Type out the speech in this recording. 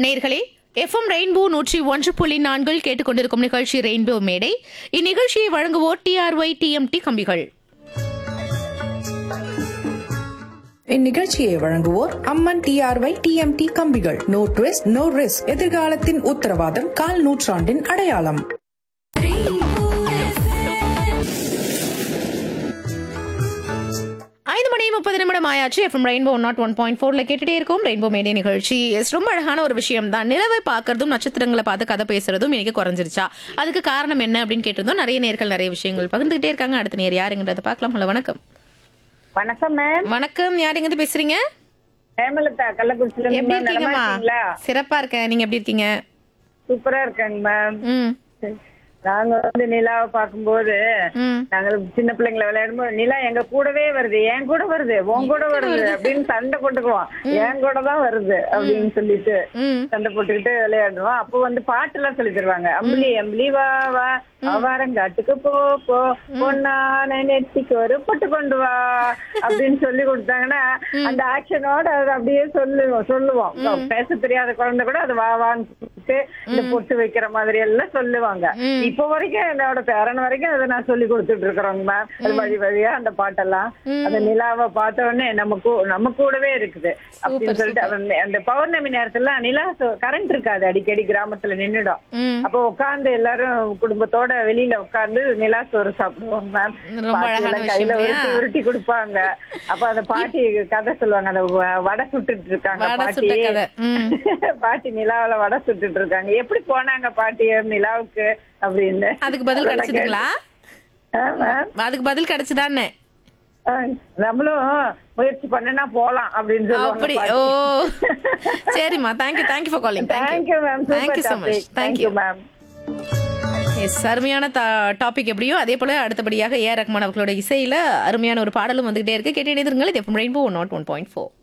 நேர்களே FM rainbow நூற்றி ஒன்று புள்ளி நான்கில் கேட்டுக்கொண்டிருக்கும் நிகழ்ச்சி ரெயின்போ மேடை இந்நிகழ்ச்சியை வழங்குவோர் டிஆர்ஒய் டிஎம்டி கம்பிகள் இந்நிகழ்ச்சியை வழங்குவோர் அம்மன் டிஆர்ஒய் டிஎம்டி கம்பிகள் நோ ட்விஸ்ட் நோ ரிஸ்க் எதிர்காலத்தின் உத்தரவாதம் கால் நூற்றாண்டின் அடையாளம் ஐந்து மணி முப்பது நிமிடம் ஆயாச்சு FM Rainbow nought one point ஃபோர்ல கேட்டுட்டே இருக்கும் ரெயின்போ மேடை நிகழ்ச்சி எஸ் ரொம்ப அழகான ஒரு விஷயம் தான் நிலவை பார்க்கறதும் நட்சத்திரங்களை பார்த்து கதை பேசுறதும் இன்னைக்கு குறைஞ்சிருச்சா அதுக்கு காரணம் என்ன அப்படின்னு கேட்டிருந்தோம் நிறைய நேர்கள் நிறைய விஷயங்கள் பகிர்ந்துகிட்டே இருக்காங்க அடுத்த நேர் யாருங்கிறத பார்க்கலாம் ஹலோ வணக்கம் வணக்கம் மேம் வணக்கம் யாருங்க பேசுறீங்க ஹேமலதா கள்ளக்குறிச்சில இருந்து எப்படி மேம் நலமா இருக்கீங்கம்மா இருக்கீங்களா சிறப்பா இருக்கேன் நீங்க எப்படி இருக்கீங்க சூப்பரா இருக்காங்க மேம் ம் நாங்க வந்து நிலாவை பார்க்கும்போது ம் நாங்க சின்ன பிள்ளைங்களை விளையாடும்போது நிலா எங்க கூடவே வருது என் கூட வருது உன் கூட வருது அப்படின்னு சண்டை போட்டுக்குவோம் என் கூட தான் வருது அப்படின்னு சொல்லிட்டு ம் சண்டை போட்டுக்கிட்டு விளையாடுவோம் அப்போ வந்து பாட்டு எல்லாம் சொல்லி தருவாங்க அம்பளி அம்பளி வா வா அவாரங்காட்டுக்கு போ போ பொன்னான நெத்திக்கு ஒரு பொட்டு கொண்டு வா அப்படின்னு சொல்லி கொடுத்தாங்கன்னா அந்த ஆக்ஷனோட அதை அப்படியே சொல்லுவோம் சொல்லுவோம் பேச தெரியாத குழந்தை கூட அது வா வான்னு கூப்பிட்டு இந்த பொட்டு வைக்கிற மாதிரி எல்லாம் சொல்லுவாங்க இப்போ வரைக்கும் என்னோட பேரன் வரைக்கும் அதை நான் சொல்லி கொடுத்துட்டு இருக்கிறோங்க மேம் அது வழி வழியா அந்த பாட்டெல்லாம் அந்த நிலாவை பார்த்த உடனே நம்ம கூ- நம்ம கூடவே இருக்குது அப்படின்னு சொல்லிட்டு அந்த- அந்த பௌர்ணமி நேரத்துல நிலா கரண்ட் இருக்காது அடிக்கடி கிராமத்துல நின்னுடும் ம் அப்போ உட்கார்ந்து எல்லாரும் குடும்பத்தோட வெளியில உட்கார்ந்து நிலா சோறு சாப்பிடுவோம் மேம் ரொம்ப பாட்டி அழகான எல்லாம் கையில விஷயம் உருட்டி இல்லையா? உருட்டி கொடுப்பாங்க அப்ப அந்த பாட்டி கதை சொல்லுவாங்க அந்த வ- வடை சுட்டுட்டு இருக்காங்க வடை பாட்டி சுட்ட கதை. ம். பாட்டி நிலாவுல வடை சுட்டுட்டு இருக்காங்க எப்படி போனாங்க பாட்டி நிலாவுக்கு அப்படின்னு அதுக்கு பதில் கிடைச்சதுங்களா ஆ, மேம் அதுக்கு பதில் கிடைச்சுதானே ஆ, நம்மளும் முயற்சி பண்ணனா போலாம் அப்படின்னு அப்படி சொல்லுவாங்க ஓ சரிம்மா thank you thank you for calling thank you ma'am thank you so much thank you thank you ma'am yes அருமையான டாபிக் எப்படியோ அதே போல அடுத்தபடியாக ஏ ரஹ்மான் அவர்களோட இசையில அருமையான ஒரு பாடலும் வந்துகிட்டே இருக்கு கேட்டு இணைந்திருங்கள் இது FM Rainbow nought one point four